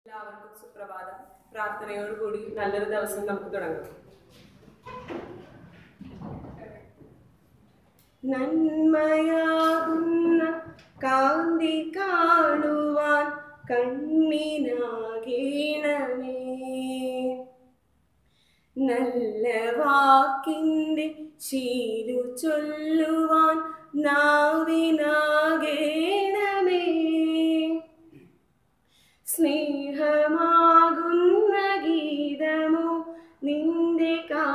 എല്ലാവർക്കും സുപ്രഭാതം പ്രാർത്ഥനയോടുകൂടി നല്ലൊരു ദിവസം നമുക്ക് തുടങ്ങാം നന്മയാകുന്ന കാന്തി കാണുവാൻ കണ്ണിനാകേണമേ നല്ല വാക്കിൻ്റെ ശീലു ചൊല്ലുവാൻ നാവിനാകേണമേ സ്നേഹമാകുന്ന ഗീതമോ നിന്റെ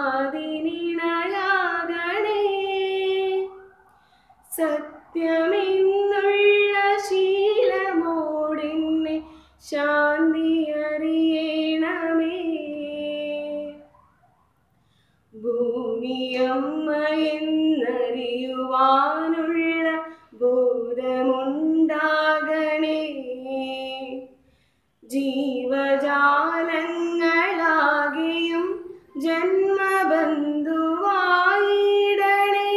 കാതിനിണയാകണേ സത്യമെന്നുള്ള ശീലമോടെന്നെ ശാന്തി അറിയണമേ ഭൂമിയമ്മ എന്നറിയുവാനുള്ള ബോധമുണ്ടാകണേ ജീവജാലങ്ങളാകെയും ജന്മബന്ധുവായിടണേ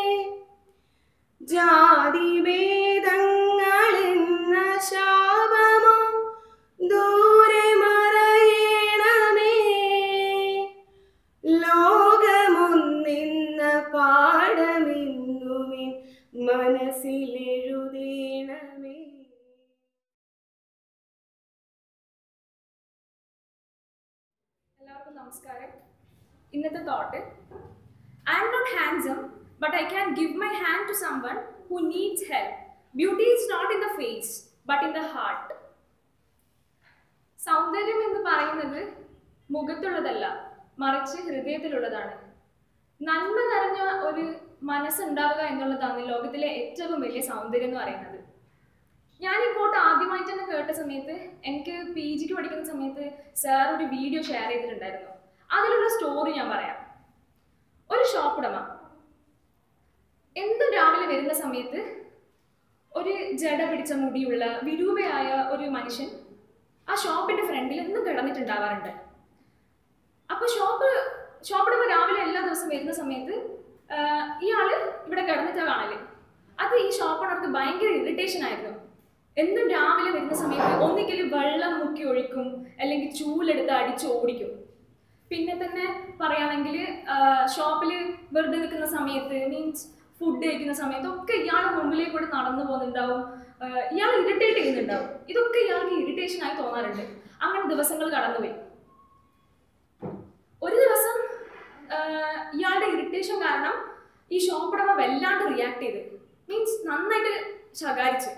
ജാതിഭേദങ്ങളെന്ന ശാപമോ ദൂരെ മറയണമേ ലോകമൊന്നെന്ന പാഠമെന്നുമിൻ മനസ്സിലെഴുതേണമേ എല്ലാവർക്കും നമസ്കാരം ഇന്നത്തെ thought I'm not handsome but I can give my hand to someone who needs help beauty is not in the face but in the heart സൗന്ദര്യം എന്ന് പറയുന്നത് മുഖത്തുള്ളതല്ല മറിച്ച് ഹൃദയത്തിലുള്ളതാണ് നന്മ നിറഞ്ഞ ഒരു മനസ്സുണ്ടാവുക എന്നുള്ളതാണ് ലോകത്തിലെ ഏറ്റവും വലിയ സൗന്ദര്യം എന്ന് പറയുന്നത് ഞാൻ ഈ കോട്ട് ആദ്യമായിട്ട് തന്നെ കേട്ട സമയത്ത് എനിക്ക് പി ജിക്ക് പഠിക്കുന്ന സമയത്ത് സാർ ഒരു വീഡിയോ ഷെയർ ചെയ്തിട്ടുണ്ടായിരുന്നു അതിലുള്ള സ്റ്റോറി ഞാൻ പറയാം ഒരു ഷോപ്പ് ഉടമ എന്നും രാവിലെ വരുന്ന സമയത്ത് ഒരു ജട പിടിച്ച മുടിയുള്ള വിരൂപയായ ഒരു മനുഷ്യൻ ആ ഷോപ്പിന്റെ ഫ്രണ്ടിൽ എന്നും കിടന്നിട്ടുണ്ടാവാറുണ്ട് അപ്പൊ ഷോപ്പ് ഷോപ്പിടുമ്പോ രാവിലെ എല്ലാ ദിവസവും വരുന്ന സമയത്ത് ആഹ്, ഇയാള് ഇവിടെ കിടന്നിട്ടാ കാണല് അത് ഈ ഷോപ്പിനർക്ക് ഭയങ്കര ഇറിറ്റേഷൻ ആയിരുന്നു എന്നും രാവിലെ വരുന്ന സമയത്ത് ഒന്നിക്കൽ വെള്ളം മുക്കി ഒഴിക്കും അല്ലെങ്കിൽ ചൂലെടുത്ത് അടിച്ച് ഓടിക്കും പിന്നെ തന്നെ പറയുകയാണെങ്കിൽ ഷോപ്പിൽ വെറുതെ നിൽക്കുന്ന സമയത്ത് മീൻസ് ഫുഡ് കഴിക്കുന്ന സമയത്ത് ഒക്കെ ഇയാളുടെ മുമ്പിലേക്ക് കൂടെ നടന്നു പോകുന്നുണ്ടാവും ആഹ് ഇയാൾ ഇറിറ്റേറ്റ് ചെയ്യുന്നുണ്ടാവും ഇതൊക്കെ ഇയാൾക്ക് ഇറിറ്റേഷൻ ആയി തോന്നാറുണ്ട് അങ്ങനെ ദിവസങ്ങൾ കടന്നുപോയി ഒരു ദിവസം ആഹ് ഇയാളുടെ ഇറിറ്റേഷൻ കാരണം ഈ ഷോപ്പ് ഉടമ വല്ലാണ്ട് റിയാക്ട് ചെയ്ത് മീൻസ് നന്നായിട്ട് ശകാരിച്ചു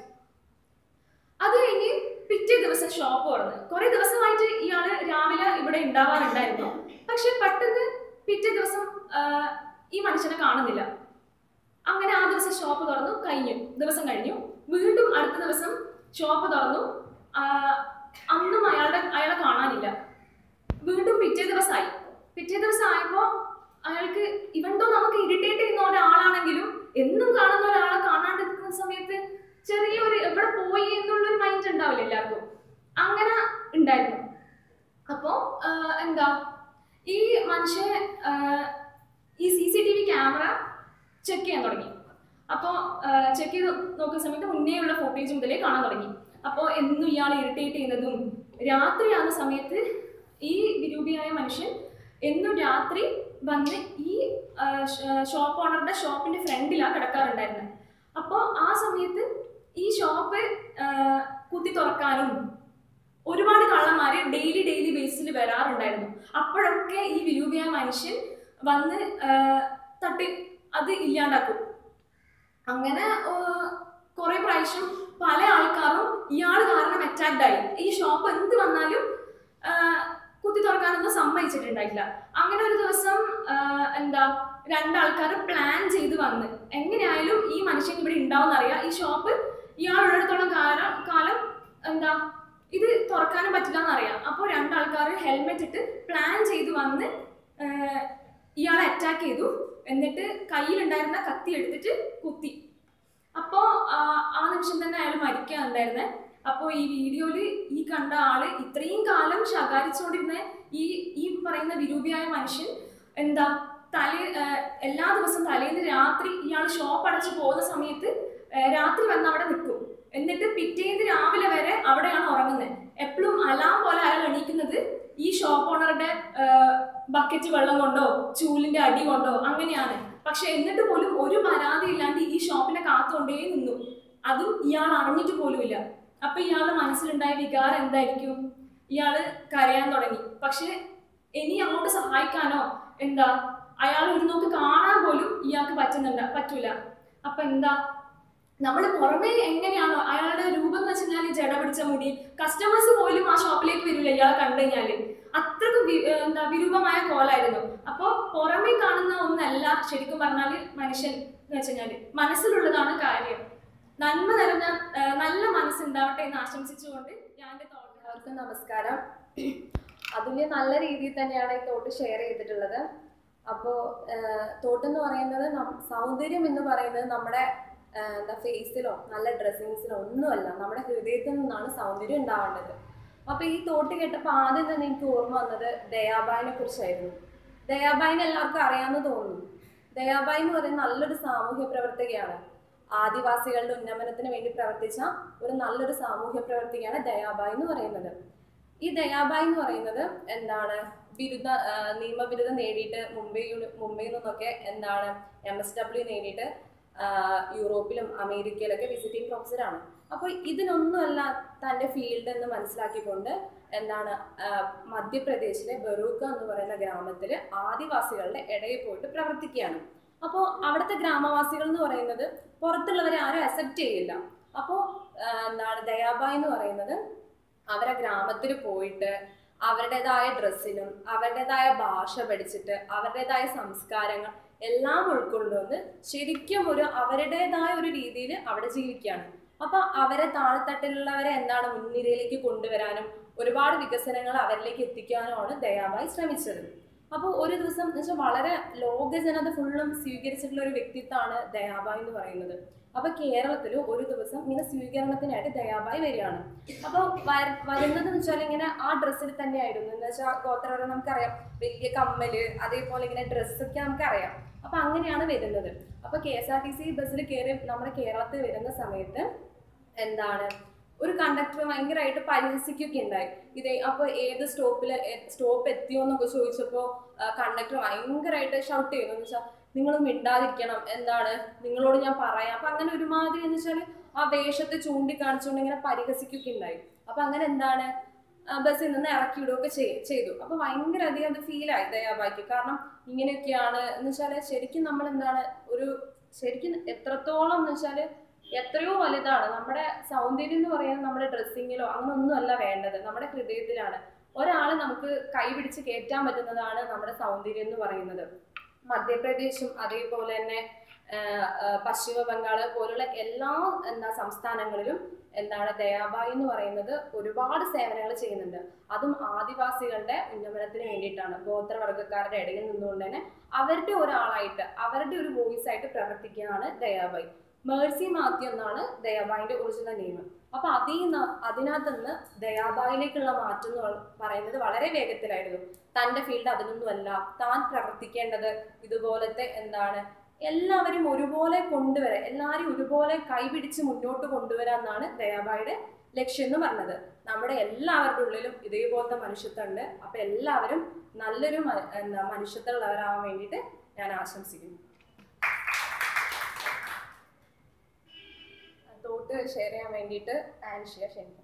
അത് കഴിഞ്ഞ് പിറ്റേ ദിവസം ഷോപ്പ് തുറന്ന് കുറെ ദിവസമായിട്ട് ഇയാള് രാവിലെ ഇവിടെ ഉണ്ടാവാറുണ്ടായിരുന്നു പക്ഷെ പെട്ടെന്ന് പിറ്റേ ദിവസം ആഹ് ഈ മനുഷ്യനെ കാണുന്നില്ല അങ്ങനെ ആ ദിവസം ഷോപ്പ് തുറന്നു കഴിഞ്ഞു ദിവസം കഴിഞ്ഞു വീണ്ടും അടുത്ത ദിവസം ഷോപ്പ് തുറന്നു ആഹ് അന്നും അയാളുടെ അയാളെ കാണാനില്ല വീണ്ടും പിറ്റേ ദിവസമായി പിറ്റേ ദിവസം ആയപ്പോ അയാൾക്ക് ഇവന്തോ നമുക്ക് ഇറിറ്റേറ്റ് ചെയ്യുന്ന ഒരാളാണെങ്കിലും എന്നും കാണുന്ന ഒരാളെ കാണാണ്ടിരിക്കുന്ന സമയത്ത് ചെറിയൊരു എവിടെ പോയി എന്നുള്ളൊരു മൈൻഡ് ഉണ്ടാവില്ല എല്ലാവർക്കും അങ്ങനെ ഉണ്ടായിരുന്നു അപ്പോ ആഹ് എന്താ ഈ മനുഷ്യൻ ആഹ് ഈ C C T V camera check ചെയ്യാൻ തുടങ്ങി അപ്പോൾ ചെക്ക് ചെയ്ത് നോക്കുന്ന സമയത്ത് മുന്നേ ഉള്ള ഫുട്ടേജ് മുതലേ കാണാൻ തുടങ്ങി അപ്പോൾ എന്നും ഇയാൾ ഇറിറ്റേറ്റ് ചെയ്യുന്നതും രാത്രിയാകുന്ന സമയത്ത് ഈ വിരൂപിയായ മനുഷ്യൻ എന്നും രാത്രി വന്ന് ഈ ഷോപ്പ് ഓണറുടെ ഷോപ്പിന്റെ ഫ്രണ്ടിലാണ് കിടക്കാറുണ്ടായിരുന്നത് അപ്പോൾ ആ സമയത്ത് ഈ ഷോപ്പ് കുത്തി തുറക്കാനും ഒരുപാട് കള്ളന്മാര് ഡെയിലി ഡെയിലി ബേസിൽ വരാറുണ്ടായിരുന്നു അപ്പോഴൊക്കെ ഈ വിരൂപിയായ മനുഷ്യൻ വന്ന് ആ, തട്ടി അത് ഇല്ലാണ്ടാക്കും അങ്ങനെ കുറെ പ്രാവശ്യം പല ആൾക്കാരും ഇയാൾ കാരണം അറ്റാക്ഡ് ആയി ഈ ഷോപ്പ് എന്ത് വന്നാലും ആ, കുത്തി തുറക്കാനൊന്നും സമ്മതിച്ചിട്ടുണ്ടായില്ല അങ്ങനെ ഒരു ദിവസം ആ, എന്താ രണ്ടാൾക്കാർ പ്ലാൻ ചെയ്ത് വന്ന് എങ്ങനെയായാലും ഈ മനുഷ്യൻ ഇവിടെ ഉണ്ടാവും അറിയാം ഈ ഷോപ്പ് ഇയാളുള്ളിടത്തോളം കാലം കാലം എന്താ ഇത് തുറക്കാനും പറ്റില്ല എന്നറിയാം അപ്പോൾ രണ്ടാൾക്കാർ ഹെൽമെറ്റ് ഇട്ട് പ്ലാൻ ചെയ്ത് വന്ന് ആ, ഇയാളെ അറ്റാക്ക് ചെയ്തു എന്നിട്ട് കയ്യിലുണ്ടായിരുന്ന കത്തി എടുത്തിട്ട് കുത്തി അപ്പോൾ ആ നിമിഷം തന്നെ അയാൾ മരിക്കാനുണ്ടായിരുന്നേ അപ്പോൾ ഈ വീഡിയോയിൽ ഈ കണ്ട ആള് ഇത്രയും കാലം ശകാരിച്ചുകൊണ്ടിരുന്ന ഈ ഈ പറയുന്ന വിരൂപിയായ മനുഷ്യൻ എന്താ തലേ ആ, എല്ലാ ദിവസവും തലേന്ന് രാത്രി ഇയാൾ ഷോപ്പ് അടച്ചു പോകുന്ന സമയത്ത് ആ, രാത്രി വന്ന് അവിടെ നിൽക്കും എന്നിട്ട് പിറ്റേന്ന് രാവിലെ വരെ അവിടെയാണ് ഉറങ്ങുന്നത് എപ്പോഴും അലാം പോലെ അയാൾ എണീക്കുന്നത് ഈ ഷോപ്പ് ഓണറുടെ ബക്കറ്റ് വെള്ളം കൊണ്ടോ ചൂലിന്റെ അടി കൊണ്ടോ അങ്ങനെയാണ് പക്ഷെ എന്നിട്ട് പോലും ഒരു പരാതി ഇല്ലാണ്ട് ഈ ഷോപ്പിനെ കാത്തുകൊണ്ടേ നിന്നു അതും ഇയാൾ അറിഞ്ഞിട്ട് പോലുമില്ല അപ്പൊ ഇയാളുടെ മനസ്സിലുണ്ടായ വികാരം എന്തായിരിക്കും ഇയാള് കരയാൻ തുടങ്ങി പക്ഷെ ഇനി അങ്ങോട്ട് സഹായിക്കാനോ എന്താ അയാൾ ഒരു നോക്ക് കാണാൻ പോലും ഇയാൾക്ക് പറ്റുന്നുണ്ട പറ്റൂല അപ്പൊ എന്താ നമ്മൾ പുറമേ എങ്ങനെയാണോ അയാളുടെ രൂപം എന്ന് വെച്ചാൽ ജട പിടിച്ച മുടി കസ്റ്റമേഴ്സ് പോലും ആ ഷോപ്പിലേക്ക് വരില്ല ഇയാളെ കണ്ടു കഴിഞ്ഞാല് അത്രക്കും വി- ഏർ എന്താ വിരൂപമായ കോലായിരുന്നു അപ്പൊ പുറമേ കാണുന്ന ഒന്നല്ല ശരിക്കും പറഞ്ഞാല് മനുഷ്യൻ എന്ന് വെച്ചുകഴിഞ്ഞാല് മനസ്സിലുള്ളതാണ് കാര്യം നന്മ നിറഞ്ഞ ഏർ നല്ല മനസ്സുണ്ടാവട്ടെ എന്ന് ആശംസിച്ചുകൊണ്ട് ഞാൻ എന്റെ തോട്ടം എല്ലാവർക്കും നമസ്കാരം അതുല്യ നല്ല രീതിയിൽ തന്നെയാണ് ഈ തോട്ട് ഷെയർ ചെയ്തിട്ടുള്ളത് അപ്പോൾ തോട്ട് എന്ന് പറയുന്നത് നം- സൗന്ദര്യം എന്ന് പറയുന്നത് നമ്മുടെ ആ, എന്താ ഫേസിലോ നല്ല ഡ്രസ്സിങ്സിലോ ഒന്നുമല്ല നമ്മുടെ ഹൃദയത്തിൽ നിന്നാണ് സൗന്ദര്യം ഉണ്ടാവേണ്ടത് അപ്പോൾ ഈ തോട്ട് കേട്ടപ്പോൾ ആദ്യം തന്നെ എനിക്ക് ഓർമ്മ വന്നത് ദയാബായിനെ കുറിച്ചായിരുന്നു ദയാബായിനെ എല്ലാവർക്കും അറിയാമെന്ന് തോന്നുന്നു ദയാബായി എന്ന് പറയുന്നത് നല്ലൊരു സാമൂഹ്യ പ്രവർത്തകയാണ് ആദിവാസികളുടെ ഉന്നമനത്തിന് വേണ്ടി പ്രവർത്തിച്ച ഒരു നല്ലൊരു സാമൂഹ്യ പ്രവർത്തകയാണ് ദയാബായി എന്ന് പറയുന്നത് ഈ ദയാബായി എന്ന് പറയുന്നത് എന്താണ് ബിരുദ ആ, നിയമബിരുദം നേടിയിട്ട് മുംബൈ യൂണി- മുംബൈയിൽ നിന്നൊക്കെ എന്താണ് എം എസ് ഡബ്ല്യു നേടിയിട്ട് ആ, യൂറോപ്പിലും അമേരിക്കയിലൊക്കെ വിസിറ്റിംഗ് പ്രൊഫസറാണ് അപ്പോൾ ഇതിനൊന്നുമല്ല തൻ്റെ ഫീൽഡ് എന്ന് മനസ്സിലാക്കിക്കൊണ്ട് എന്താണ് ആ, മധ്യപ്രദേശിലെ ബറൂക്ക എന്ന് പറയുന്ന ഗ്രാമത്തിൽ ആദിവാസികളുടെ ഇടയിൽ പോയിട്ട് പ്രവർത്തിക്കുകയാണ് അപ്പോൾ അവിടുത്തെ ഗ്രാമവാസികൾ എന്ന് പറയുന്നത് പുറത്തുള്ളവരെ ആരും അക്സെപ്റ്റ് ചെയ്യില്ല അപ്പോൾ എന്താണ് ദയാബായി എന്ന് പറയുന്നത് അവരെ ഗ്രാമത്തിൽ പോയിട്ട് അവരുടേതായ ഡ്രസ്സിലും അവരുടേതായ ഭാഷ പഠിച്ചിട്ട് അവരുടേതായ സംസ്കാരങ്ങൾ എല്ലാം ഉൾക്കൊണ്ടുവന്ന് ശരിക്കും ഒരു അവരുടേതായ ഒരു രീതിയിൽ അവിടെ ജീവിക്കുകയാണ് അപ്പൊ അവരെ താഴെത്തട്ടിലുള്ളവരെ എന്താണ് മുൻനിരയിലേക്ക് കൊണ്ടുവരാനും ഒരുപാട് വികസനങ്ങൾ അവരിലേക്ക് എത്തിക്കാനുമാണ് ദയാബായി ശ്രമിച്ചത് അപ്പോൾ ഒരു ദിവസം എന്ന് വെച്ചാൽ വളരെ ലോക ജനത ഫുള്ളും സ്വീകരിച്ചിട്ടുള്ള ഒരു വ്യക്തിത്വമാണ് ദയാബായി എന്ന് പറയുന്നത് അപ്പൊ കേരളത്തിൽ ഒരു ദിവസം ഇങ്ങനെ സ്വീകരണത്തിനായിട്ട് ദയാബായി വരികയാണ് അപ്പോൾ വരുന്നത് എന്ന് വെച്ചാൽ ഇങ്ങനെ ആ ഡ്രസ്സിൽ തന്നെയായിരുന്നു എന്ന് വെച്ചാൽ ഗോത്രവരെ നമുക്കറിയാം വലിയ കമ്മല് അതേപോലെ ഇങ്ങനെ ഡ്രസ്സൊക്കെ നമുക്കറിയാം അപ്പൊ അങ്ങനെയാണ് വരുന്നത് അപ്പൊ K S R T C ബസ്സിൽ കയറി നമ്മുടെ കേരളത്തിൽ വരുന്ന സമയത്ത് എന്താണ് ഒരു കണ്ടക്ടർ ഭയങ്കരമായിട്ട് പരിഹസിക്കുകയൊക്കെ ഉണ്ടായി ഇതേ അപ്പോൾ ഏത് സ്റ്റോപ്പിൽ സ്റ്റോപ്പ് എത്തിയോ എന്നൊക്കെ ചോദിച്ചപ്പോൾ കണ്ടക്ടർ ഭയങ്കരമായിട്ട് ഷൗട്ട് ചെയ്യുന്നു എന്ന് വെച്ചാൽ നിങ്ങൾ മിണ്ടാതിരിക്കണം എന്താണ് നിങ്ങളോട് ഞാൻ പറയാം അപ്പൊ അങ്ങനെ ഒരുമാതിരി എന്ന് വെച്ചാൽ ആ വേഷത്തെ ചൂണ്ടിക്കാണിച്ചുകൊണ്ട് ഇങ്ങനെ പരിഹസിക്കുകയൊക്കെ ഉണ്ടായി അപ്പൊ അങ്ങനെ എന്താണ് ആ ബസ്സിൽ നിന്ന് ഇറക്കി വിടുകയൊക്കെ ചെയ്- ചെയ്തു അപ്പൊ ഭയങ്കര അധികം അത് ഫീലായി ദയാബായിക്ക് കാരണം ഇങ്ങനെയൊക്കെയാണ് എന്ന് വെച്ചാല് ശരിക്കും നമ്മൾ എന്താണ് ഒരു ശരിക്കും എത്രത്തോളം എന്ന് വെച്ചാല് എത്രയോ വലുതാണ് നമ്മുടെ സൗന്ദര്യം എന്ന് പറയുന്നത് നമ്മുടെ ഡ്രസ്സിങ്ങിലോ അങ്ങനെ ഒന്നുമല്ല വേണ്ടത് നമ്മുടെ ഹൃദയത്തിലാണ് ഒരാളെ നമുക്ക് കൈപിടിച്ച് കയറ്റാൻ പറ്റുന്നതാണ് നമ്മുടെ സൗന്ദര്യം എന്ന് പറയുന്നത് മധ്യപ്രദേശും അതേപോലെ തന്നെ ആ, ആ, പശ്ചിമ ബംഗാൾ പോലുള്ള എല്ലാ എന്താ സംസ്ഥാനങ്ങളിലും എന്താണ് ദയാബായി എന്ന് പറയുന്നത് ഒരുപാട് സേവനങ്ങൾ ചെയ്യുന്നുണ്ട് അതും ആദിവാസികളുടെ ഉന്നമനത്തിന് വേണ്ടിയിട്ടാണ് ഗോത്രവർഗ്ഗക്കാരുടെ ഇടയിൽ നിന്നുകൊണ്ട് തന്നെ അവരുടെ ഒരാളായിട്ട് അവരുടെ ഒരു വോയിസ് ആയിട്ട് പ്രവർത്തിക്കുകയാണ് ദയാബായി മേഴ്സി മാത്യു എന്നാണ് ദയാബായിന്റെ ഒറിജിനൽ നെയിം അപ്പൊ അതിൽ നിന്ന് അതിനകത്ത് നിന്ന് ദയാബായിലേക്കുള്ള മാറ്റം എന്ന് പറ- പറയുന്നത് വളരെ വേഗത്തിലായിരുന്നു തന്റെ ഫീൽഡ് അതിനൊന്നുമല്ല താൻ പ്രവർത്തിക്കേണ്ടത് ഇതുപോലത്തെ എന്താണ് എല്ലാവരും ഒരുപോലെ കൊണ്ടുവരാൻ എല്ലാവരും ഒരുപോലെ കൈപിടിച്ച് മുന്നോട്ട് കൊണ്ടുവരാന്നാണ് ദയാബായിയുടെ ലക്ഷ്യം എന്ന് പറഞ്ഞത് നമ്മുടെ എല്ലാവരുടെ ഉള്ളിലും ഇതേപോലത്തെ മനുഷ്യത്വം ഉണ്ട് അപ്പൊ എല്ലാവരും നല്ലൊരു മ- എന്താ മനുഷ്യത്വമുള്ളവരാവാൻ വേണ്ടിയിട്ട് ഞാൻ ആശംസിക്കുന്നു തോട്ട് ഷെയർ ചെയ്യാൻ വേണ്ടിയിട്ട് ആൻഷിയ ക്ഷണിക്കും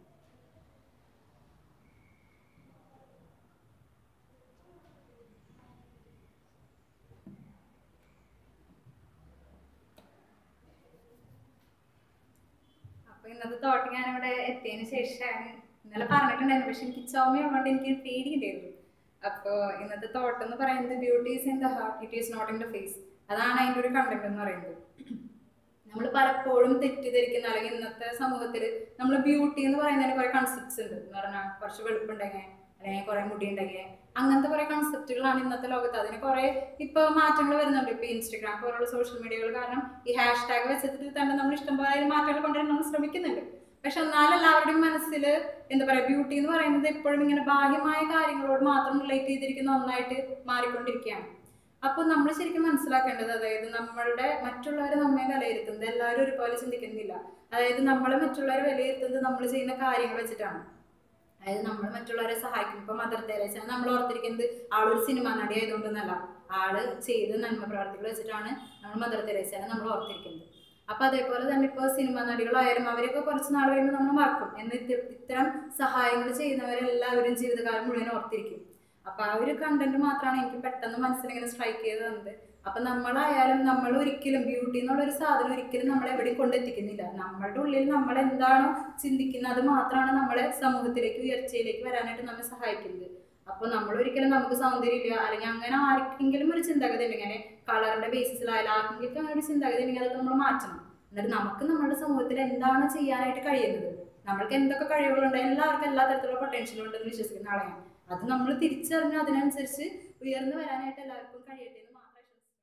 അപ്പൊ ഇന്നത്തെ തോട്ട് ഞാനിവിടെ എത്തിയതിന് ശേഷമാണ് ഇന്നലെ പറഞ്ഞിട്ടുണ്ടായിരുന്നു പക്ഷെ എനിക്ക് ചുമയുള്ളതുകൊണ്ട് എനിക്ക് പേടിയുണ്ടായിരുന്നു അപ്പൊ ഇന്നത്തെ തോട്ട് എന്ന് പറയുന്നത് beauty is in the heart it is not in the face അതാണ് അതിന്റെ ഒരു കണ്ടന്റ് എന്ന് പറയുന്നത് നമ്മൾ പലപ്പോഴും തെറ്റിദ്ധരിക്കുന്ന അല്ലെങ്കിൽ ഇന്നത്തെ സമൂഹത്തിൽ നമ്മൾ ബ്യൂട്ടി എന്ന് പറയുന്നതിന് കുറെ കൺസെപ്റ്റ്സ് ഉണ്ട് എന്ന് പറഞ്ഞാൽ കുറച്ച് വെളുപ്പുണ്ടെങ്കിൽ അല്ലെങ്കിൽ കുറെ മുടി ഉണ്ടെങ്കിൽ അങ്ങനത്തെ കുറെ കൺസെപ്റ്റുകളാണ് ഇന്നത്തെ ലോകത്ത് അതിന് കുറെ ഇപ്പൊ മാറ്റങ്ങൾ വരുന്നുണ്ട് ഇപ്പൊ ഇൻസ്റ്റഗ്രാം പോലുള്ള സോഷ്യൽ മീഡിയകൾ കാരണം ഈ ഹാഷ് ടാഗ് വെച്ചിട്ട് തന്നെ നമ്മൾ ഇഷ്ടംപോലെ അതിൽ മാറ്റങ്ങൾ കൊണ്ടുവരാൻ നമ്മൾ ശ്രമിക്കുന്നുണ്ട് പക്ഷെ എന്നാൽ എല്ലാവരുടെയും മനസ്സിൽ എന്താ പറയാ ബ്യൂട്ടി എന്ന് പറയുന്നത് എപ്പോഴും ഇങ്ങനെ ബാഹ്യമായ കാര്യങ്ങളോട് മാത്രം റിലേറ്റ് ചെയ്തിരിക്കുന്ന ഒന്നായിട്ട് മാറിക്കൊണ്ടിരിക്കുകയാണ് അപ്പോൾ നമ്മൾ ശരിക്കും മനസ്സിലാക്കേണ്ടത് അതായത് നമ്മളുടെ മറ്റുള്ളവരെ നമ്മെ വിലയിരുത്തുന്നത് എല്ലാവരും ഒരുപോലെ ചിന്തിക്കുന്നില്ല അതായത് നമ്മളെ മറ്റുള്ളവരെ വിലയിരുത്തുന്നത് നമ്മൾ ചെയ്യുന്ന കാര്യങ്ങൾ വെച്ചിട്ടാണ് അതായത് നമ്മൾ മറ്റുള്ളവരെ സഹായിക്കും ഇപ്പൊ മദർ തെരേസ നമ്മൾ ഓർത്തിരിക്കുന്നത് ആളൊരു സിനിമ നടി ആയതുകൊണ്ടൊന്നല്ല ആള് ചെയ്ത നന്മ പ്രവർത്തികൾ വെച്ചിട്ടാണ് നമ്മൾ മദർ തെരേസനെ നമ്മൾ ഓർത്തിരിക്കുന്നത് അപ്പൊ അതേപോലെ തന്നെ ഇപ്പൊ സിനിമ നടികളായാലും അവരൊക്കെ കുറച്ച് നാൾ കഴിയുമ്പോൾ നമ്മൾ മറക്കും എന്നിട്ട് ഇത്തരം സഹായങ്ങൾ ചെയ്യുന്നവരെല്ലാവരും ജീവിതകാലം മുഴുവൻ ഓർത്തിരിക്കും അപ്പൊ ആ ഒരു കണ്ടന്റ് മാത്രമാണ് എനിക്ക് പെട്ടെന്ന് മനസ്സിലിങ്ങനെ സ്ട്രൈക്ക് ചെയ്ത് തന്നത് അപ്പൊ നമ്മളായാലും നമ്മൾ ഒരിക്കലും ബ്യൂട്ടി എന്നുള്ള ഒരു സാധനം ഒരിക്കലും നമ്മളെ എവിടെയും കൊണ്ടെത്തിക്കുന്നില്ല നമ്മളുടെ ഉള്ളിൽ നമ്മൾ എന്താണോ ചിന്തിക്കുന്നത് അത് മാത്രമാണ് നമ്മളെ സമൂഹത്തിലേക്ക് ഉയർച്ചയിലേക്ക് വരാനായിട്ട് നമ്മെ സഹായിക്കുന്നത് അപ്പൊ നമ്മൾ ഒരിക്കലും നമുക്ക് സൗന്ദര്യമില്ല അല്ലെങ്കിൽ അങ്ങനെ ആർക്കെങ്കിലും ഒരു ചിന്താഗതി ഉണ്ടെങ്കിൽ അങ്ങനെ കളറിന്റെ ബേസിസിലായാലും ആർക്കെങ്കിലും അങ്ങനെ ഒരു ചിന്താഗതി ഉണ്ടെങ്കിൽ അതൊക്കെ നമ്മൾ മാറ്റണം എന്നിട്ട് നമുക്ക് നമ്മുടെ സമൂഹത്തിൽ എന്താണ് ചെയ്യാനായിട്ട് കഴിയുന്നത് നമ്മൾക്ക് എന്തൊക്കെ കഴിവുകളുണ്ട് എല്ലാവർക്കും എല്ലാ തരത്തിലുള്ള പൊട്ടൻഷ്യലും ഉണ്ടെന്ന് വിശ്വസിക്കുന്ന ആളാണ് അത് നമ്മൾ തിരിച്ചറിഞ്ഞ് അതിനനുസരിച്ച് ഉയർന്നു വരാനായിട്ട് എല്ലാവർക്കും കഴിയട്ടെ എന്ന് മാത്രമേ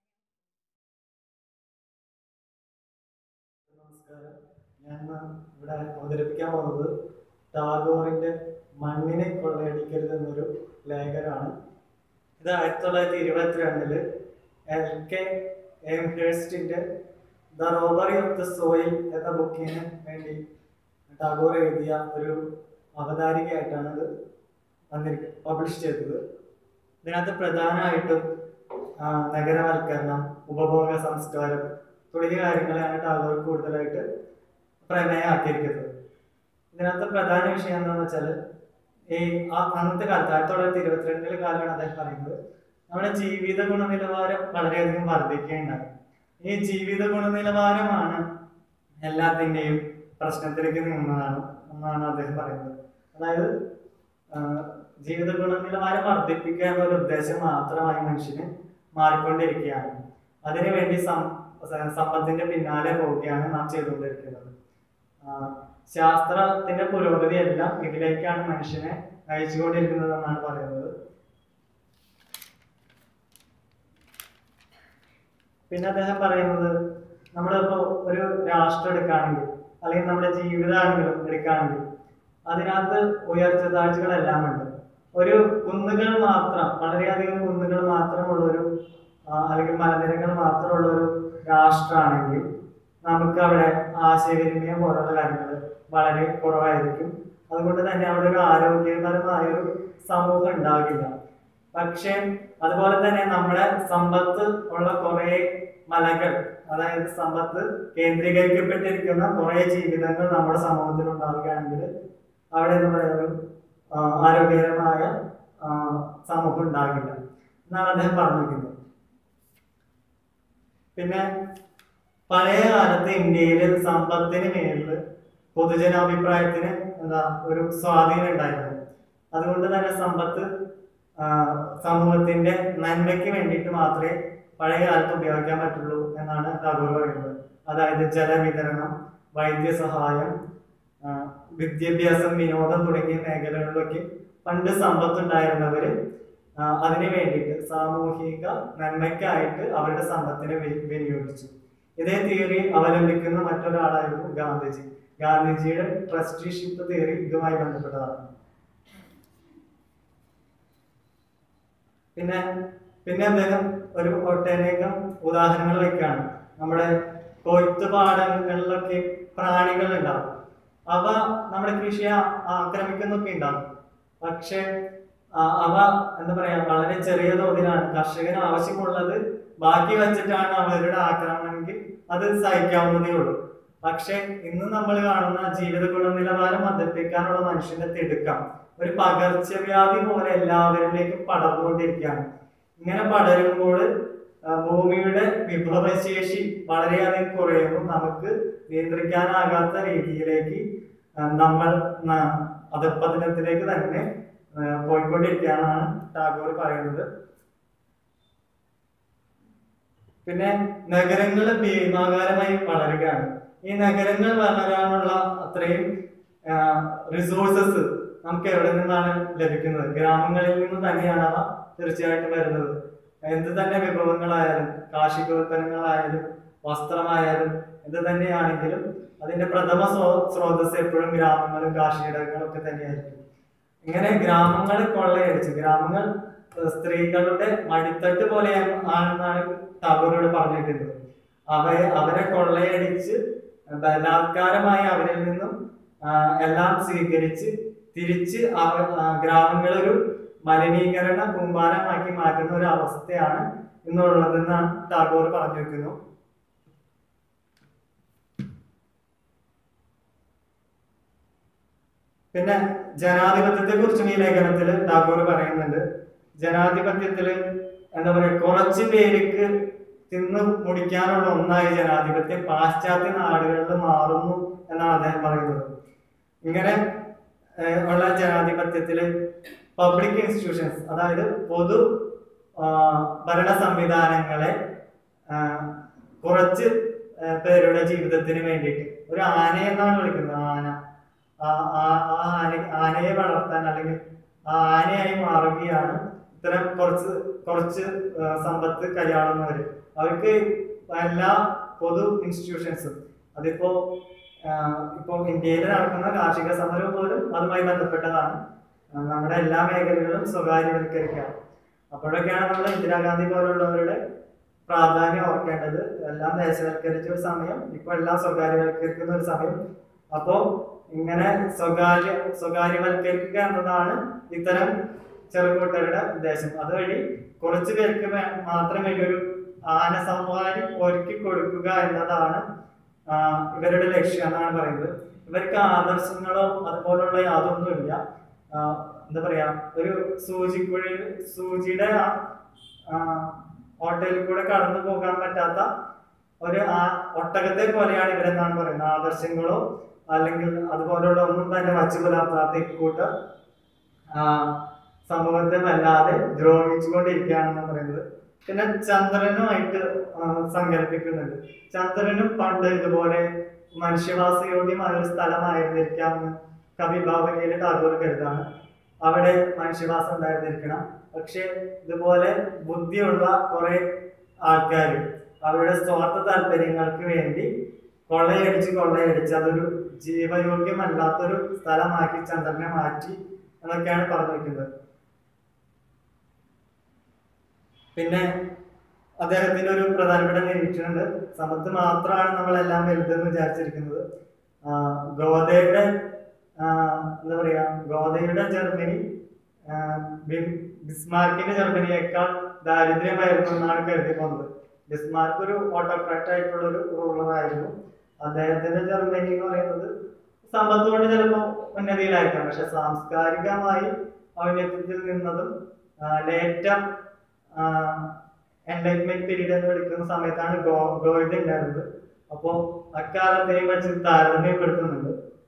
നമസ്കാരം ഞാൻ ഇന്ന് ഇവിടെ അവതരിപ്പിക്കാൻ പോകുന്നത് ടാഗോറിന്റെ മണ്ണിനെ കൊള്ളയടിക്കരുത് എന്നൊരു ലേഖനമാണ് ഇത് ആയിരത്തി തൊള്ളായിരത്തി ഇരുപത്തിരണ്ടില് എൽ കെ എംഹേഴ്സ്റ്റിന്റെ the robbery of the soil എന്ന ബുക്കിന് വേണ്ടി ടാഗോർ എഴുതിയ ഒരു അവതാരികയായിട്ടാണ് ഇത് വന്നിരിക്കുന്നത് പബ്ലിഷ് ചെയ്തത് ഇതിനകത്ത് പ്രധാനമായിട്ടും ആ, നഗരവൽക്കരണം ഉപഭോഗ സംസ്കാരം തുടങ്ങിയ കാര്യങ്ങളെയാണ് ടാഗോർ കൂടുതലായിട്ട് പ്രമേയമാക്കിയിരിക്കുന്നത് ഇതിനകത്ത് പ്രധാന വിഷയം എന്താണെന്ന് വെച്ചാൽ ഈ ആ- അന്നത്തെ കാലത്ത് ആയിരത്തി തൊള്ളായിരത്തി ഇരുപത്തിരണ്ടിലെ കാലമാണ് അദ്ദേഹം പറയുന്നത് നമ്മുടെ ജീവിത ഗുണനിലവാരം വളരെയധികം വർദ്ധിക്കുകയുണ്ടായി ഈ ജീവിത ഗുണനിലവാരമാണ് എല്ലാത്തിൻ്റെയും പ്രശ്നത്തിലേക്ക് നിന്നതാണ് എന്നാണ് അദ്ദേഹം പറയുന്നത് അതായത് ആ, ജീവിത ഗുണനിലവാരം വർദ്ധിപ്പിക്കുക എന്നൊരു ഉദ്ദേശം മാത്രമായി മനുഷ്യന് മാറിക്കൊണ്ടിരിക്കുകയാണ് അതിനുവേണ്ടി സം സ- സമ്പത്തിന്റെ പിന്നാലെ പോവുകയാണ് നാം ചെയ്തുകൊണ്ടിരിക്കുന്നത് ആ, ശാസ്ത്രത്തിന്റെ പുരോഗതി എല്ലാം ഇതിലേക്കാണ് മനുഷ്യനെ നയിച്ചുകൊണ്ടിരിക്കുന്നത് എന്നാണ് പറയുന്നത് പിന്നെ അദ്ദേഹം പറയുന്നത് നമ്മളിപ്പോ ഒരു രാഷ്ട്രം എടുക്കുകയാണെങ്കിൽ അല്ലെങ്കിൽ നമ്മുടെ ജീവിതമാണെങ്കിലും എടുക്കുകയാണെങ്കിൽ അതിനകത്ത് ഉയർച്ച താഴ്ചകളെല്ലാം ഉണ്ട് ഒരു കുന്നുകൾ മാത്രം വളരെയധികം കുന്നുകൾ മാത്രമുള്ള ഒരു അല്ലെങ്കിൽ മലനിരകൾ മാത്രമുള്ള ഒരു രാഷ്ട്രമാണെങ്കിൽ നമുക്ക് അവിടെ ആശയവിനിമയം പോലുള്ള കാര്യങ്ങൾ വളരെ കുറവായിരിക്കും അതുകൊണ്ട് തന്നെ അവിടെ ഒരു ആരോഗ്യകരമായ ഒരു സമൂഹം ഉണ്ടാകില്ല പക്ഷേ അതുപോലെ തന്നെ നമ്മുടെ സമ്പത്ത് ഉള്ള കുറെ മലകൾ അതായത് സമ്പത്ത് കേന്ദ്രീകരിക്കപ്പെട്ടിരിക്കുന്ന കുറെ ജീവിതങ്ങൾ നമ്മുടെ സമൂഹത്തിൽ ഉണ്ടാവുകയാണെങ്കിൽ അവിടെ എന്താ പറയുക ഒരു ആ, ആരോഗ്യകരമായ ആ, സമൂഹം ഉണ്ടാകില്ല എന്നാണ് അദ്ദേഹം പറഞ്ഞിരിക്കുന്നത് പിന്നെ പഴയ കാലത്ത് ഇന്ത്യയിൽ സമ്പത്തിന് മേലിൽ പൊതുജനാഭിപ്രായത്തിന് എന്താ ഒരു സ്വാധീനം ഉണ്ടായിരുന്നു അതുകൊണ്ട് തന്നെ സമ്പത്ത് ആ, സമൂഹത്തിന്റെ നന്മയ്ക്ക് വേണ്ടിയിട്ട് മാത്രമേ പഴയ കാലത്ത് ഉപയോഗിക്കാൻ പറ്റുള്ളൂ എന്നാണ് ടാഗോർ പറയുന്നത് അതായത് ജലവിതരണം വൈദ്യസഹായം ആ, വിദ്യാഭ്യാസം വിനോദം തുടങ്ങിയ മേഖലകളിലൊക്കെ പണ്ട് സമ്പത്തുണ്ടായിരുന്നവര് ആ, അതിന് വേണ്ടിയിട്ട് സാമൂഹിക നന്മയ്ക്കായിട്ട് അവരുടെ സമ്പത്തിനെ വി- വിനിയോഗിച്ചു ഇതേ തിയറി അവലംബിക്കുന്ന മറ്റൊരാളായിരുന്നു ഗാന്ധിജി ഗാന്ധിജിയുടെ ട്രസ്റ്റിഷിപ്പ് തിയറി ഇതുമായി ബന്ധപ്പെട്ടതാണ് പിന്നെ പിന്നെ അദ്ദേഹം ഒരു ഒട്ടനേകം ഉദാഹരണങ്ങൾ വെക്കാണ് നമ്മുടെ കൊയ്ത്ത് പാടങ്ങളിലൊക്കെ പ്രാണികൾ ഉണ്ടാവും അവ നമ്മുടെ കൃഷിയെ ആ- ആക്രമിക്കുന്നൊക്കെ ഉണ്ടാവും പക്ഷെ ആ, അവ എന്താ പറയാ വളരെ ചെറിയ തോതിലാണ് കർഷകന് ആവശ്യമുള്ളത് ബാക്കി വെച്ചിട്ടാണ് അവരുടെ ആക്രമണമെങ്കിൽ അത് സഹിക്കാവുന്നതേ ഉള്ളൂ പക്ഷെ ഇന്ന് നമ്മൾ കാണുന്ന ജീവിത ഗുണനിലവാരം വർദ്ധിപ്പിക്കാനുള്ള മനുഷ്യന്റെ തിടുക്കം ഒരു പകർച്ചവ്യാധി പോലെ എല്ലാവരിലേക്കും പടർന്നുകൊണ്ടിരിക്കുകയാണ് ഇങ്ങനെ പടരുമ്പോൾ ആ, ഭൂമിയുടെ വിഭവശേഷി വളരെയധികം കുറയുമ്പോൾ നമുക്ക് നിയന്ത്രിക്കാനാകാത്ത രീതിയിലേക്ക് ആ, നമ്മൾ ന- അധപ്പതനത്തിലേക്ക് തന്നെ ആ, പോയിക്കൊണ്ടിരിക്കുകയാണെന്നാണ് ടാഗോർ പറയുന്നത് പിന്നെ നഗരങ്ങൾ ഭീമാകാരമായി വളരുകയാണ് ഈ നഗരങ്ങൾ വളരാനുള്ള അത്രയും റിസോഴ്സസ് നമുക്ക് എവിടെ നിന്നാണ് ലഭിക്കുന്നത് ഗ്രാമങ്ങളിൽ നിന്ന് തന്നെയാണ് അവ തീർച്ചയായിട്ടും വരുന്നത് എന്ത് തന്നെ വിഭവങ്ങളായാലും കാർഷികോൽപ്പന്നങ്ങളായാലും വസ്ത്രമായാലും എന്ത് തന്നെയാണെങ്കിലും അതിന്റെ പ്രഥമ സ്രോ- സ്രോതസ് എപ്പോഴും ഗ്രാമങ്ങളും കാർഷികങ്ങളും ഒക്കെ തന്നെയായിരിക്കും ഇങ്ങനെ ഗ്രാമങ്ങൾ കൊള്ളയടിച്ച് ഗ്രാമങ്ങൾ ഏഹ്, സ്ത്രീകളുടെ മടിത്തട്ട് പോലെ ആണെന്നാണ് ടാഗോറോട് പറഞ്ഞിട്ടുള്ളത് അവയെ അവരെ കൊള്ളയടിച്ച് ബലാത്കാരമായി അവരിൽ നിന്നും ആ, എല്ലാം സ്വീകരിച്ച് തിരിച്ച് അവ- ആ ഗ്രാമങ്ങളൊരു മലിനീകരണ കൂമ്പാരമാക്കി മാറ്റുന്ന ഒരു അവസ്ഥയാണ് ഇന്നുള്ളതെന്ന് ടാഗോർ പറഞ്ഞു വെക്കുന്നു പിന്നെ ജനാധിപത്യത്തെ കുറിച്ചും ഈ ലേഖനത്തിൽ ടാഗോർ പറയുന്നുണ്ട് ജനാധിപത്യത്തില് എന്താ പറയുക കുറച്ച് പേർക്ക് തിന്ന് മുടിക്കാനുള്ള ഒന്നായി ജനാധിപത്യം പാശ്ചാത്യ നാടുകളിൽ മാറുന്നു എന്നാണ് അദ്ദേഹം പറയുന്നത് ഇങ്ങനെ ഏഹ്, ഉള്ള ജനാധിപത്യത്തില് പബ്ലിക് ഇൻസ്റ്റിറ്റ്യൂഷൻസ് അതായത് പൊതു ആ, ഭരണ സംവിധാനങ്ങളെ ആ, കുറച്ച് ആ, പേരുടെ ജീവിതത്തിന് വേണ്ടിയിട്ട് ഒരു ആനയെ എന്നാണ് വിളിക്കുന്നത് ആന ആ ആ- ആ ആന ആനയെ വളർത്താൻ അല്ലെങ്കിൽ ആ ആനയായി മാറുകയാണ് ഇത്തരം കുറച്ച് കുറച്ച് ആ, സമ്പത്ത് കൈയാളുന്നവർ അവർക്ക് എല്ലാ പൊതു ഇൻസ്റ്റിറ്റ്യൂഷൻസും അതിപ്പോ ആ, ഇപ്പോ ഇന്ത്യയിൽ നടക്കുന്ന കാർഷിക സമരം പോലും അതുമായി ബന്ധപ്പെട്ടതാണ് ആ, നമ്മുടെ എല്ലാ മേഖലകളും സ്വകാര്യവൽക്കരിക്കുക അപ്പോഴൊക്കെയാണ് നമ്മൾ ഇന്ദിരാഗാന്ധി പോലുള്ളവരുടെ പ്രാധാന്യം ഓർക്കേണ്ടത് എല്ലാം ദേശവൽക്കരിച്ച ഒരു സമയം ഇപ്പൊ എല്ലാം സ്വകാര്യവൽക്കരിക്കുന്ന ഒരു സമയം അപ്പോ ഇങ്ങനെ സ്വകാര്യ സ്വകാര്യവൽക്കരിക്കുക എന്നതാണ് ഇത്തരം ചെറുകൂട്ടരുടെ ഉദ്ദേശം അതുവഴി കുറച്ചു പേർക്ക് വേ- മാത്രം വേണ്ടി ഒരു ആന സവാരി ഒരുക്കി കൊടുക്കുക എന്നതാണ് ആ, ഇവരുടെ ലക്ഷ്യം എന്നാണ് പറയുന്നത് ഇവർക്ക് ആദർശങ്ങളോ അതുപോലുള്ള യാതൊന്നുമില്ല ആ, എന്താ പറയാ ഒരു സൂചിക്കുഴി സൂചിയുടെ ആ, ആ, ഹോട്ടലിൽ കൂടെ കടന്നു പോകാൻ പറ്റാത്ത ഒരു ആ ഒട്ടകത്തെ പോലെയാണ് ഇവരെന്നാണ് പറയുന്നത് ആദർശങ്ങളോ അല്ലെങ്കിൽ അതുപോലുള്ള ഒന്നും തന്നെ വച്ചു പുലർത്താത്ത ഇക്കൂട്ടർ ആ, സമൂഹത്തെ വല്ലാതെ ദ്രോഹിച്ചുകൊണ്ടിരിക്കുകയാണെന്ന് പറയുന്നത് പിന്നെ ചന്ദ്രനുമായിട്ട് ആ, സങ്കല്പിക്കുന്നുണ്ട് ചന്ദ്രനും പണ്ട് ഇതുപോലെ മനുഷ്യവാസയോഗ്യമായ ഒരു സ്ഥലമായിരുന്നിരിക്കാമെന്ന് കവി ഭാവനയിലെ ടാഗോർ കരുതാണ് അവിടെ മനുഷ്യവാസം ഉണ്ടായിരുന്നിരിക്കണം പക്ഷെ ഇതുപോലെ ബുദ്ധിയുള്ള കുറെ ആൾക്കാർ അവരുടെ സ്വാർത്ഥ താല്പര്യങ്ങൾക്ക് വേണ്ടി കൊള്ളയടിച്ച് കൊള്ളയടിച്ച് അതൊരു ജീവയോഗ്യമല്ലാത്തൊരു സ്ഥലമാക്കി ചന്ദ്രനെ മാറ്റി എന്നൊക്കെയാണ് പറഞ്ഞു വെക്കുന്നത് പിന്നെ അദ്ദേഹത്തിന്റെ ഒരു പ്രധാനപ്പെട്ട നിരീക്ഷണമുണ്ട് സമ്പത്ത് മാത്രമാണ് നമ്മളെല്ലാം വലുതെന്ന് വിചാരിച്ചിരിക്കുന്നത് ആ, ഗോതയുടെ ആ, എന്താ പറയാ ഗോതയുടെ ജർമ്മനി ആ, ബിം- ബിസ്മാർക്കിന്റെ ജർമ്മനിയേക്കാൾ ദാരിദ്ര്യമായിരുന്നു എന്നാണ് കരുതി പോകുന്നത് ബിസ്മാർക്ക് ഒരു ഓട്ടോക്രാറ്റ് ആയിട്ടുള്ള ഒരു റൂളർ ആയിരുന്നു അദ്ദേഹത്തിന്റെ ജർമ്മനി എന്ന് പറയുന്നത് സമ്പത്ത് കൊണ്ട് ചിലപ്പോൾ ഉന്നതിയിലായിരിക്കാം പക്ഷെ സാംസ്കാരികമായി ഔന്നത്യത്തിൽ നിന്നതും ലേറ്റം എൻലൈറ്റ്മെന്റ് പീരീഡ് എന്ന് വിളിക്കുന്ന സമയത്താണ് ഗോ ഗോയിഡ് ഉണ്ടായിരുന്നത് അപ്പോൾ അക്കാലത്തെയും വെച്ച് താരതമ്യപ്പെടുത്തുന്നുണ്ട്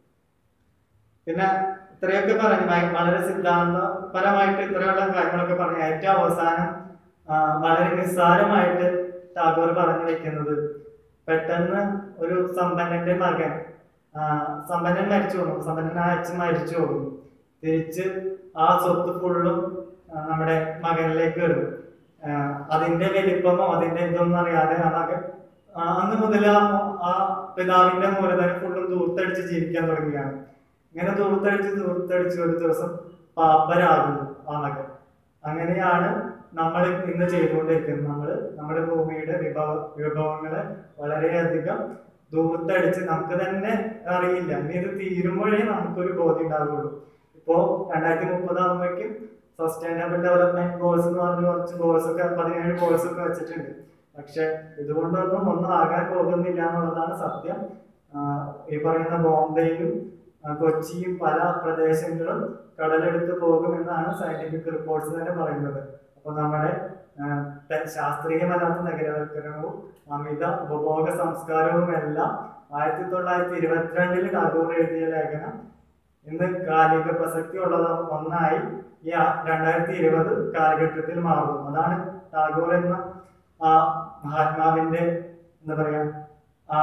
പിന്നെ ഇത്രയൊക്കെ പറഞ്ഞു ഭയ- വളരെ സിദ്ധാന്തപരമായിട്ട് ഇത്രയുള്ള കാര്യങ്ങളൊക്കെ പറഞ്ഞു ഏറ്റവും അവസാനം ആ, വളരെ നിസ്സാരമായിട്ട് ടാഗോർ പറഞ്ഞു വെക്കുന്നത് പെട്ടെന്ന് ഒരു സമ്പന്നന്റെ മകൻ ആ, സമ്പന്നൻ മരിച്ചു പോകും സമ്പന്നനായ അച്ഛൻ മരിച്ചു പോകും തിരിച്ച് ആ സ്വത്ത് ഫുള്ളും ആ, നമ്മുടെ മകനിലേക്ക് വരും ആ, അതിന്റെ വലിപ്പമോ അതിന്റെ ഇതൊന്നും അറിയാതെ ആ മകൻ ആ, അന്ന് മുതൽ ആ മോ- ആ പിതാവിന്റെ മൂലധനം ഫുള്ളും ദൂർത്തടിച്ച് ജീവിക്കാൻ തുടങ്ങുകയാണ് ഇങ്ങനെ ദൂർത്തടിച്ച് ദൂർത്തടിച്ച് ഒരു ദിവസം പാപ്പരാകുന്നു ആ മകൻ അങ്ങനെയാണ് നമ്മൾ ഇന്ന് ചെയ്തുകൊണ്ടിരിക്കുന്നത് നമ്മൾ നമ്മുടെ ഭൂമിയുടെ വിഭവ വിഭവങ്ങളെ വളരെയധികം ദൂർത്തടിച്ച് നമുക്ക് തന്നെ അറിയില്ല ഇനി ഇത് തീരുമ്പോഴേ നമുക്കൊരു ബോധ്യം ഉണ്ടാവുകയുള്ളൂ ഇപ്പോ രണ്ടായിരത്തി മുപ്പതാകുമ്പോഴേക്കും സസ്റ്റൈനബിൾ ഡെവലപ്മെന്റ് ഗോൾസ് എന്ന് പറഞ്ഞ് കുറച്ച് ഗോൾസ് ഒക്കെ പതിനേഴ് ഗോൾസ് ഒക്കെ വെച്ചിട്ടുണ്ട് പക്ഷെ ഇതുകൊണ്ടൊന്നും ഒന്നും ആകാൻ പോകുന്നില്ല എന്നുള്ളതാണ് സത്യം ആഹ് ഈ പറയുന്ന ബോംബെയിലും ആ, കൊച്ചിയും പല പ്രദേശങ്ങളും കടലെടുത്ത് പോകുമെന്നാണ് സയന്റിഫിക് റിപ്പോർട്ട്സ് തന്നെ പറയുന്നത് അപ്പോൾ നമ്മുടെ ആഹ്, ത- ശാസ്ത്രീയമല്ലാത്ത നഗരവൽക്കരണവും അമിത ഉപഭോഗ സംസ്കാരവും എല്ലാം ആയിരത്തി തൊള്ളായിരത്തി ഇരുപത്തിരണ്ടിൽ ടാഗോർ എഴുതിയ ലേഖനം ഇന്ന് കാലിക പ്രസക്തി ഉള്ളത് ഒന്നായി ഈ ആ- രണ്ടായിരത്തി ഇരുപത് കാലഘട്ടത്തിൽ മാറുന്നു അതാണ് ടാഗോർ എന്ന ആ മഹാത്മാവിന്റെ എന്താ പറയാ ആ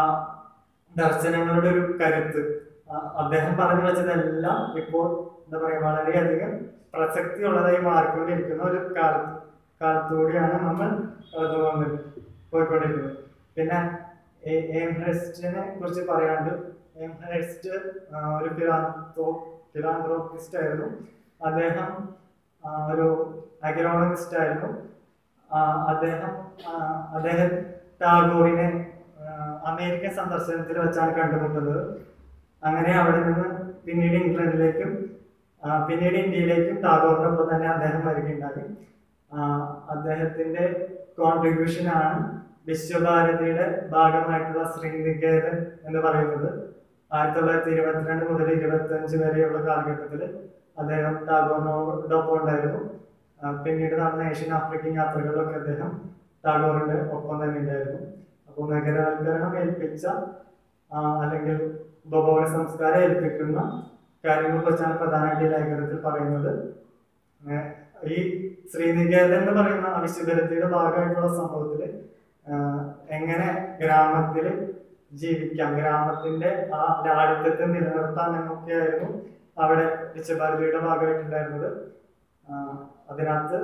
ദർശനങ്ങളുടെ ഒരു കരുത്ത് ആ- അദ്ദേഹം പറഞ്ഞു വെച്ചതെല്ലാം ഇപ്പോൾ എന്താ പറയാ വളരെയധികം പ്രസക്തിയുള്ളതായി മാറിക്കൊണ്ടിരിക്കുന്ന ഒരു കാലത്ത് കാലത്തൂടെയാണ് നമ്മൾ കടന്നു പോകുന്നത് പോയിക്കൊണ്ടിരിക്കുന്നത് പിന്നെ എ- എം ഹെസ്റ്റിനെ കുറിച്ച് പറയാണ്ട് എം ഹെസ്റ്റ് ആ, ഒരു ഫിലാന്ത്രോ ഫിലാന്ത്രോപ്പിസ്റ്റ് ആയിരുന്നു അദ്ദേഹം ആ, ഒരു അഗ്രോണമിസ്റ്റ് ആയിരുന്നു ആ, അദ്ദേഹം ആ, അദ്ദേഹം ടാഗോറിനെ ആ, അമേരിക്കൻ സന്ദർശനത്തിൽ വെച്ചാണ് കണ്ടുമുട്ടുന്നത് അങ്ങനെ അവിടെ നിന്ന് പിന്നീട് ഇംഗ്ലണ്ടിലേക്കും ആ, പിന്നീട് ഇന്ത്യയിലേക്കും ടാഗോറിനൊപ്പം തന്നെ അദ്ദേഹം വരികയുണ്ടായി ആ, അദ്ദേഹത്തിന്റെ കോൺട്രിബ്യൂഷൻ ആണ് വിശ്വഭാരതിയുടെ ഭാഗമായിട്ടുള്ള ശ്രീനികേതൻ എന്ന് പറയുന്നത് ആയിരത്തി തൊള്ളായിരത്തി ഇരുപത്തിരണ്ട് മുതൽ ഇരുപത്തി അഞ്ച് വരെയുള്ള കാലഘട്ടത്തിൽ അദ്ദേഹം ടാഗോറിനോടൊപ്പം ഉണ്ടായിരുന്നു ആ, പിന്നീട് നടന്ന ഏഷ്യൻ ആഫ്രിക്കൻ യാത്രകളിലൊക്കെ അദ്ദേഹം ടാഗോറിന്റെ ഒപ്പം തന്നെ ഉണ്ടായിരുന്നു അപ്പോൾ നഗരവൽക്കരണം ഏൽപ്പിച്ച ആ, അല്ലെങ്കിൽ ഉപഭോഗ സംസ്കാരം ഏൽപ്പിക്കുന്ന കാര്യങ്ങളെ കുറിച്ചാണ് പ്രധാനമായിട്ട് ഈ ലേഖനത്തിൽ പറയുന്നത് ഏ, ഈ ശ്രീനികേതൻ എന്ന് പറയുന്ന അവിശുദ്ധരത്തിയുടെ ഭാഗമായിട്ടുള്ള സംഭവത്തിൽ എങ്ങനെ ഗ്രാമത്തിൽ ജീവിക്കാം ഗ്രാമത്തിന്റെ ആ ലാളിത്യത്തെ നിലനിർത്താം എന്നൊക്കെയായിരുന്നു അവിടെ വിശ്വഭാരതിയുടെ ഭാഗമായിട്ടുണ്ടായിരുന്നത് ആ, അതിനകത്ത്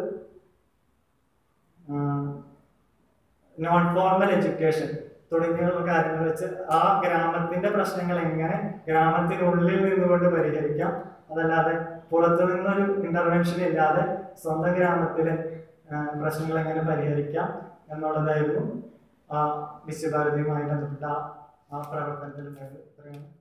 നോൺ ഫോർമൽ എഡ്യൂക്കേഷൻ തുടങ്ങിയുള്ള കാര്യങ്ങൾ വെച്ച് ആ ഗ്രാമത്തിന്റെ പ്രശ്നങ്ങൾ എങ്ങനെ ഗ്രാമത്തിനുള്ളിൽ നിന്നുകൊണ്ട് പരിഹരിക്കാം അതല്ലാതെ പുറത്തു നിന്നൊരു ഇന്റർവെൻഷൻ ഇല്ലാതെ സ്വന്തം ഗ്രാമത്തിലെ ആ, പ്രശ്നങ്ങൾ എങ്ങനെ പരിഹരിക്കാം എന്നുള്ളതായിരുന്നു ആ വിശ്വഭാരതിയുമായി ബന്ധപ്പെട്ട ആ- ആ പ്രവർത്തനത്തിൽ ഉണ്ടായത് ഇത്രയാണ്